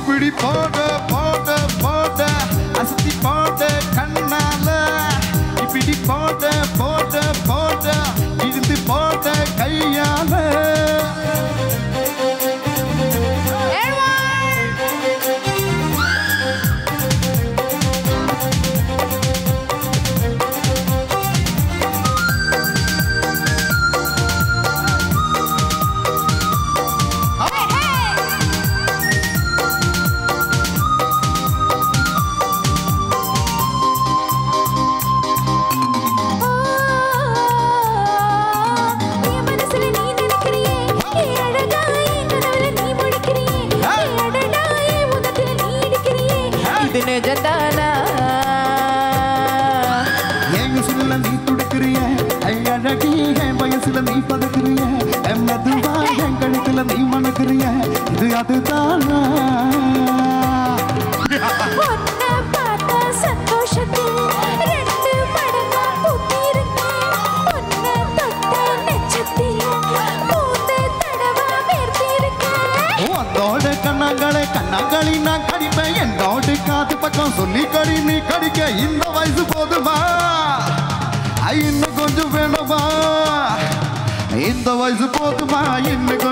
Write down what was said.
அப்படி போட போட போட அசத்தி போட கண்ணால இப்படி போட போட போட இருந்து போட கையால என் மனசுல நீ நினைக்கிறியே ஏ அழகா என் கனவுல நீ முழிக்கிறியே ஏ அடடா என் உதட்டுல நீ இடிக்கிறியே இது நிஜம்தானா என் உசுருல நீ துடுக்கிறிய ஐ அழகி என் வயசுல நீ பதுக்கிறிய என் மெதுவா என் கழுத்துல நீ மணக்கிறிய இது அதுதானா உன்னை பார்த்த சந்தோஷத்தில் ரெண்டு மடங்கா பூத்திருக்கேன். உன்னை தொட்ட நெஞ்சத்தில் மூன்று தடவை வேர்த்திருக்கேன். உன்னோட கண்ணாங்களே கண்ணாங்களி நான் கடிப்பேன் என்னோட காது பக்கம் சொல்லி கடி நீ கடிக்க இந்த வயசு போதுமா ஐ, இன்னும் கொஞ்சம் வேணுமா இந்த வயசு போதுமா இன்னும்